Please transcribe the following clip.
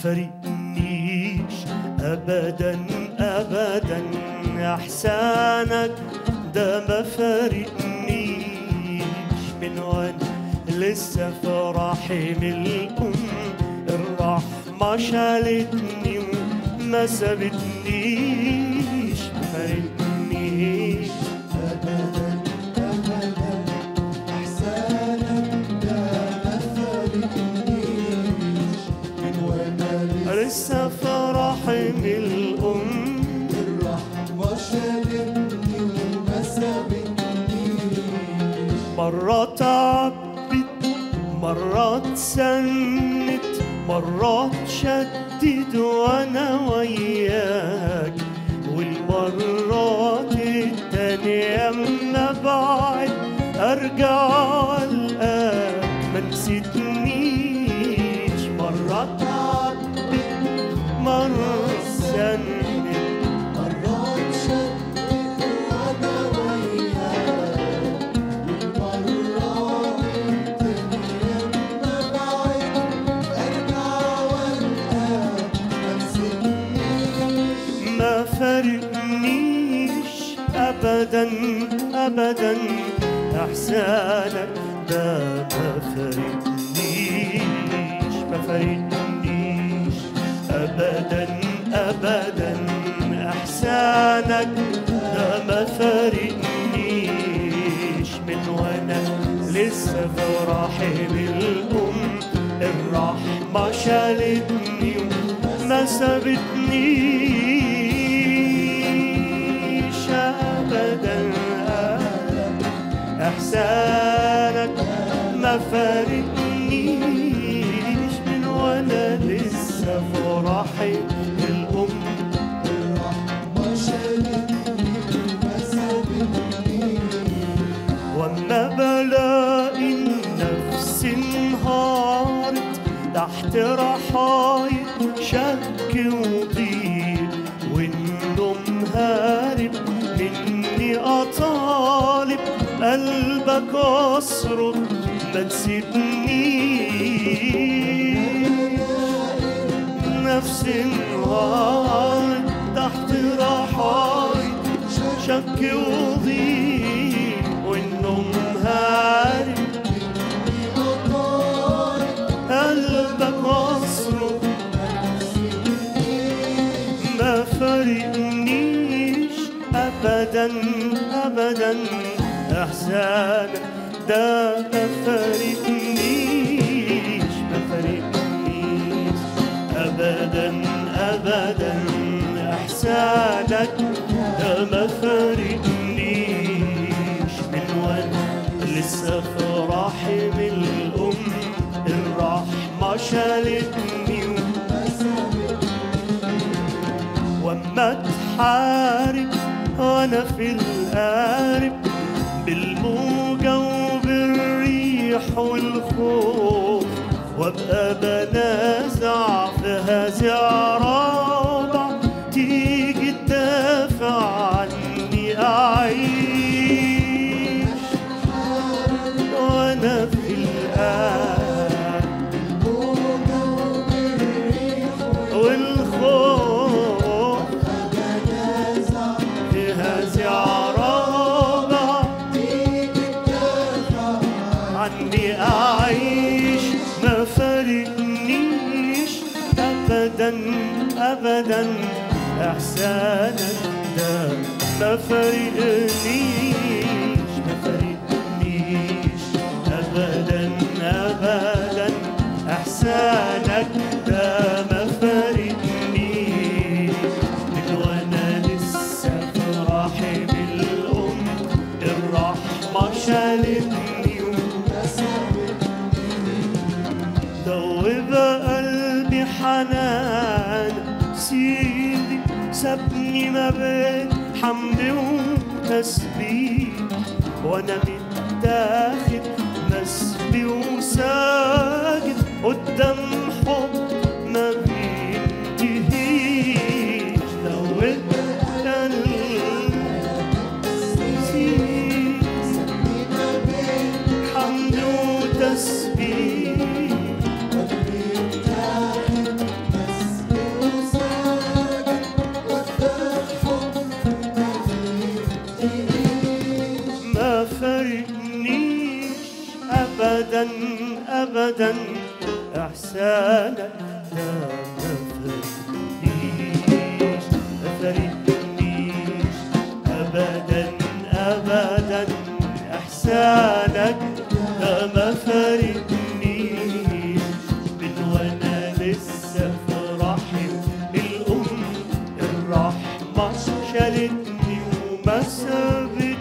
فارقنيش ابدا ابدا احسانك ده ما فارقنيش من وانا لسه في رحم الام الرحمه شالتني وما سابتنيش ما فارقنيش أبدا أبدا إحسانك ده ما فارقنيش من وأنا لسه في رحم الام الرحمة شالتني وما سابتنيش مرات عبت مرات سنت مرات شدد وانا وياك والمرات التانية اما بعد ارجع القاك ما نسيتنيش مرات عبت مرات سنت مرات شدت وأنا وياك والمرات التانية أما بعد أرجع وألقاك ما نسيتنيش ما فارقنيش ابدا ابدا احسانك ده ما فارقنيش ما فارقنيش ابدا ابدا احسانك ده ما فارقنيش من وانا لسه في رحم الام الرحمه شالتني ما سابتنيش ابدا احسانك ما فارقنيش من وانا لسه في رحم الام الرحمة شالتني وما سابتنيش واما بلاقي النفس انهارت تحت رحايط شك وضيق والنوم هارب مني اطالب قلبك اصرخ ما تسيبنيش نفس انهارت تحت رحايط شك وضيق والنوم هارب قلبك اصرخ ما فارقنيش ابدا ابدا احسانك ده ما فارقنيش ما فارقنيش ابدا ابدا احسانك ده ما فارقنيش من وانا لسه في رحم الام الرحمه شالتني واما تحارب وانا في القارب بالموجة وبالريح والخوف وابقى بنازع في هزع رابع تيجي تدافع عني اعيش وانا في القارب والخوف في هزع رابع عني أعيش ما فارقنيش أبدا أبدا إحسانك ده ما فارقنيش ما فارقنيش أبدا أبدا إحسانك ده ما فارقنيش من وأنا لسه في رحم الأم الرحمة شالتني دوب قلبي حنان سيدي سابني ما بين حمد وتسبيح وانا متاخد مسبي وساجد قدام حب ما بينتهيش دوب قلبي حمد وتسبيح ابدا ابدا احسانك ده ما فارقنيش من وانا لسه في رحم الام الرحمه شالتني وما سابتنيش